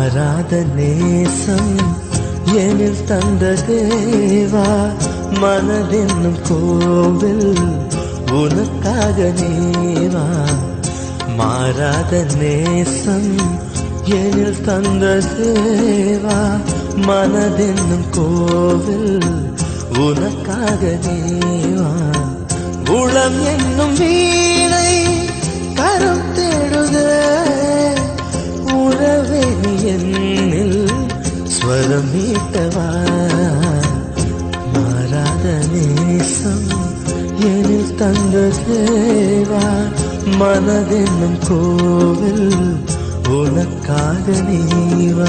மாறாத நேசம் எனில் தந்த தேவா மனதென்னும் கோவில் உனக்காக நேவா மாறாத நேசம் எனில் தந்த தேவா மனதென்னும் கோவில் உனக்காக நேவா உளம் என்னும் வீணை கரம் தேடுதே உறவே நீ என்னில் ஸ்வரம் மீட்டவா மாறாத நேசம் எனில் தந்த தேவா மனதென்னும் கோவில் உனக்காக நீவா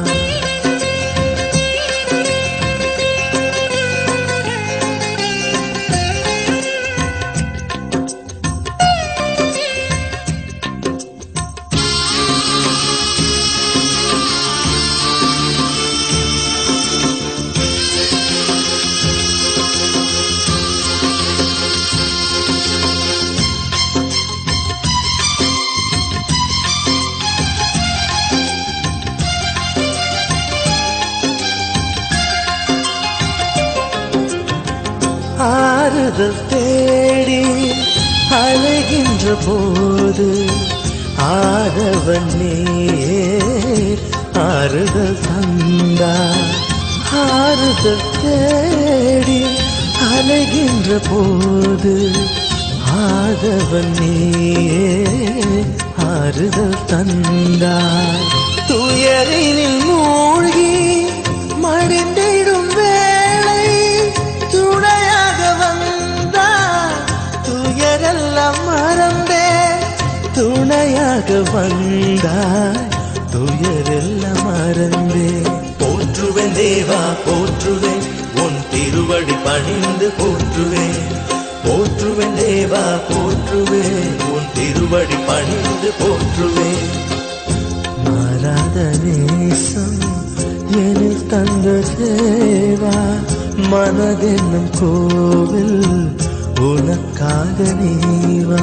ஆறுதல் தேடி அழைகின்ற போது ஆதவன் நீயே ஆறுதல் தந்தா ஆறுதல் தேடி அலைகின்ற போது ஆதவன் நீயே ஆறுதல் தந்தாய் துயரினில் மூழ்கி மடிந்திடும் வேளை துணையாக வந்தாய் துயரெல்லாம் மறந்தே துணையாக வந்தாய் துயரெல்லாம் மறந்தே போற்றுவேன் தேவா போற்றுவேன் உன் திருவடி பணிந்து போற்றுவேன் போற்றுவேன் தேவா போற்றுவேன் உன் திருவடி பணிந்து போற்றுவேன் மாறாத நேசம் எனில் தந்த தேவா மனதென்னும் கோவில் உனக்காக நீவா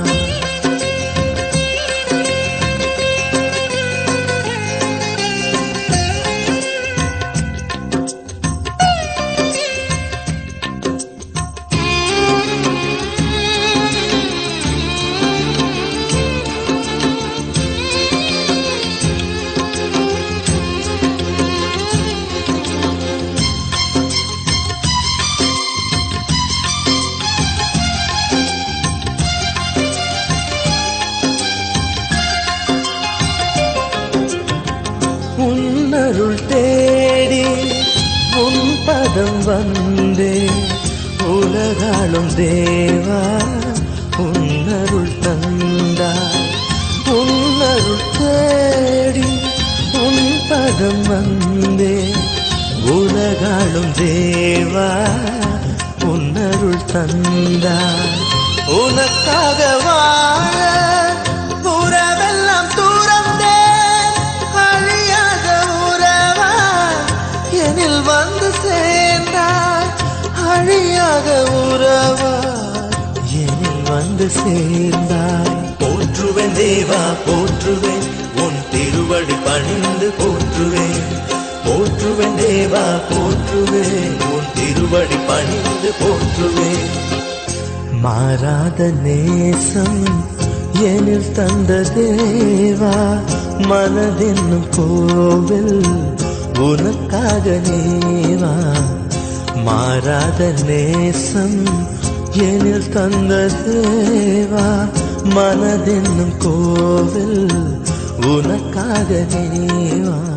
உன்னருள் தேடி உன் பதம் வந்தே உலகாளும் தேவா உன்னருள் தந்தாய் உன்னருள் தேடி உன் பதம் வந்தே உலகாளும் தேவா உன்னருள் தந்தாய் உனக்காக வாழ உறவெல்லாம் தூரந்தே அழியாத உறவா எனில் வந்து சேர்ந்தாய் அழியாத உறவா எனில் வந்து சேர்ந்தாய் போற்றுவேன் தேவா போற்றுவேன் உன் திருவடி பணிந்து போற்றுவேன் போற்றுவேன் தேவா போற்றுவேன் உன் திருவடி பணிந்து போற்றுவேன் மாறாத நேசம் எனில் தந்த தேவா மனதென்னும் கோவில் உனக்காக நேவா மாறாத நேசம் எனில் தந்த தேவா மனதென்னும் கோவில் உனக்காக நேவா